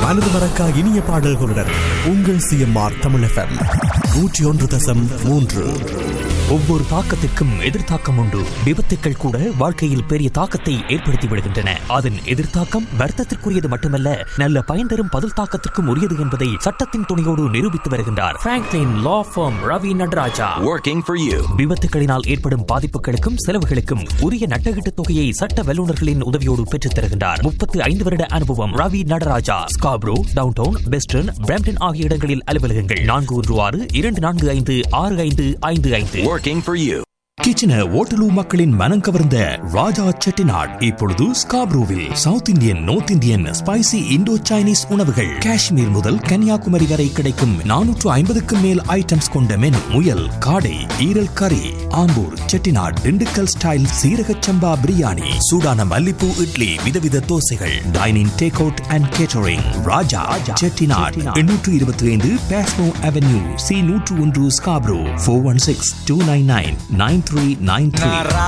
மனது மறக்கா இனிய பாடல்களுடன் உங்கள் சிஎம்ஆர் தமிழ் எஃப்எம் நூற்றி ஒன்று தசம் மூன்று ஒவ்வொரு தாக்கத்திற்கும் எதிர்த்தாக்கம் உண்டு விபத்துக்கள் கூட வாழ்க்கையில் பெரிய தாக்கத்தை ஏற்படுத்தி விடுகின்றன அதன் எதிர்த்தாக்கம் வர்த்தத்திற்குரியது மட்டுமல்ல நல்ல பயன் தரும் பதில் தாக்கத்திற்கும் உரியது என்பதை சட்டத்தின் துணையோடு நிரூபித்து வருகின்றார் Franklin law firm Ravi Nataraja Working for you. விபத்துகளினால் ஏற்படும் பாதிப்புகளுக்கும் செலவுகளுக்கும் உரிய நட்டகீட்டு தொகையை சட்ட வல்லுநர்களின் உதவியோடு பெற்றுத் தருகின்றார் முப்பத்து ஐந்து வருட அனுபவம் Ravi Nataraja Scarborough downtown western Brampton ஆகிய இடங்களில் அலுவலகங்கள் நான்கு ஒன்று ஆறு இரண்டு நான்கு ஐந்து ஆறு ஐந்து ஐந்து ஐந்து Working for you. கிச்சன ஓட்டலு மக்களின் மனம் கவர்ந்த ராஜா செட்டிநாட் இப்பொழுது ஸ்காப்ரோவில் south Indian north Indian spicy Indo Chinese உணவுகள் காஷ்மீர் முதல் கன்னியாகுமரி வரை கிடைக்கும் நானூற்று ஐம்பதுக்கும் மேல் ஐட்டம்ஸ் கொண்ட மெனு முயல் காடை ஈரல் கறி ஆம்பூர் செட்டிநாட் திண்டுக்கல் ஸ்டைல் சீரக சம்பா பிரியாணி சூடான மல்லிப்பூ இட்லி விதவித தோசைகள் dining take out and catering Raja Chettinad எண்ணூற்று இருபத்தி ஐந்து பேஸ்மோ அவென்யூ சி நூற்று ஒன்று Scarborough four one six two nine nine nine three nine three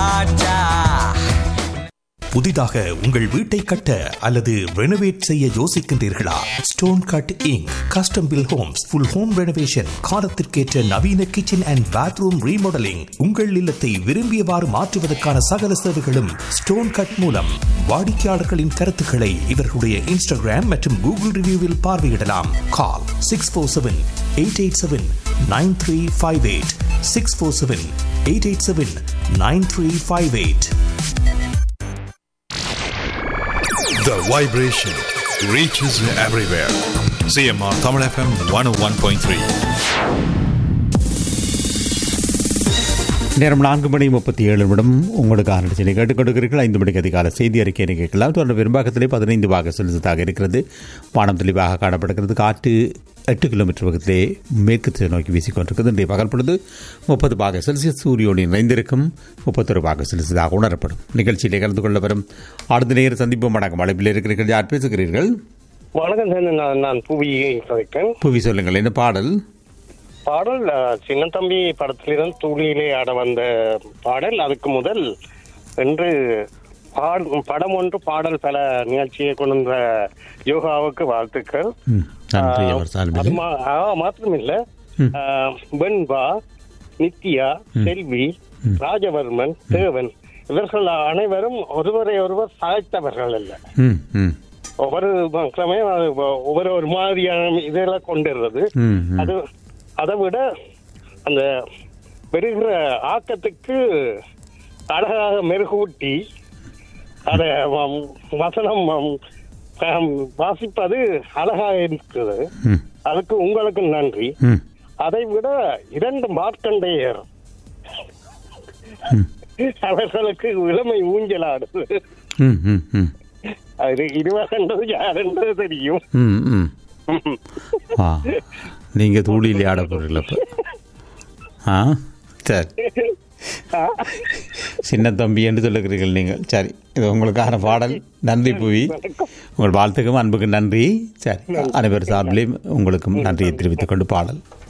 புதிதாக உங்கள் வீட்டை கட்ட அல்லது ரெனோவேட் செய்ய யோசிக்கின்றீர்களா stone cut inc custom build homes full home renovation காலத்திற்கேற்ற நவீன கிச்சன் அண்ட் பாத்ரூம் ரீமாடலிங் உங்கள் இல்லத்தை விரும்பியவாறு மாற்றுவதற்கான சகல சேவைகளும் ஸ்டோன் கட் மூலம் வாடிக்கையாளர்களின் கருத்துக்களை இவர்களுடைய இன்ஸ்டாகிராம் மற்றும் கூகுள் ரிவ்யூவில் பார்வையிடலாம் call six four seven eight eight seven nine three five eight six four seven eight eight seven nine three five eight The vibration reaches everywhere. CMR Tamil FM 101.3. நேரம் நான்கு மணி முப்பத்தி ஏழு நிமிடம் உங்களுக்கான நிகழ்ச்சியை கேட்டுக்கொண்டிருக்கிறீர்கள் ஐந்து மணிக்கு அதிகால செய்தி அறிக்கையை கேட்கலாம் தொடர்ந்து பெரும்பாக்கத்திலே பதினைந்து பாக செலுத்ததாக இருக்கிறது வானம் தெளிவாக காணப்படுகிறது காற்று எட்டு கிலோமீட்டர் பக்கத்திலே மேற்கு திசை நோக்கி வீசிக்கொண்டிருக்கிறது இன்றைய பகல் பொழுது முப்பது பாக செல்சியஸ் சூரியோடு நிறைந்திருக்கும் முப்பத்தொரு பாக செல்சியஸாக உணரப்படும் நிகழ்ச்சியிலே கலந்து கொள்ள வரும் அடுத்த நேர சந்திப்போம் வணக்கம் அழைப்பில் இருக்கிறீர்கள் யார் பேசுகிறீர்கள் வணக்கம் சார் நான் நான் புவியை கதைக்கேன் புவி சொல்லுங்கள் என்ன பாடல் பாடல் அஹ், சின்ன தம்பி படத்திலிருந்து தூளியிலே ஆட வந்த பாடல் அதுக்கு முதல் என்று பாட- படம் ஒன்று பாடல் பல நிகழ்ச்சியை கொண்டு வந்த யோகாவுக்கு வாழ்த்துக்கள் ம், நன்றி ஆஹ், அவர் அது சார்பில் மா- ஆ, மாத்திரமில்ல ஆஹ், வெண்பா நித்யா செல்வி ராஜவர்மன் தேவன் இவர்கள் அனைவரும் ஒருவரை ஒருவர் சாய்த்தவர்கள் அல்ல ம் ம் ஒவ்வொரு மக்களுமே அது ஒவ்வொரு ஒரு மாதிரியான இதெல்லாம் கொண்டுறது ம் ம் அது அதை விட அந்த பெறுகிற ஆக்கத்துக்கு அழகாக மெருகூட்டி அதை வ- வசனம் வ- ஆம், வாசிப்பது அழகாக இருக்குது ம் அதுக்கு உங்களுக்கு நன்றி ம் அதை விட இரண்டு மார்க்கண்டேயர் அவர்களுக்கு இளமை ஊஞ்சலாடுது ம் ம் ம் அது இருவரென்றது யாரென்றது தெரியும் ம் ம் ஆ நீங்கள் தூளியில் ஆட போகிறீங்களா இப்போ ஆ சரி சின்ன தம்பி என்று சொல்லுகிறீர்கள் நீங்கள் சரி இது உங்களுக்கான பாடல் நன்றி புவி உங்கள் வாழ்த்துக்கும் அன்புக்கும் நன்றி சரி அனைவர் சார்பிலையும் உங்களுக்கும் நன்றியை தெரிவித்துக் கொண்டு பாடல்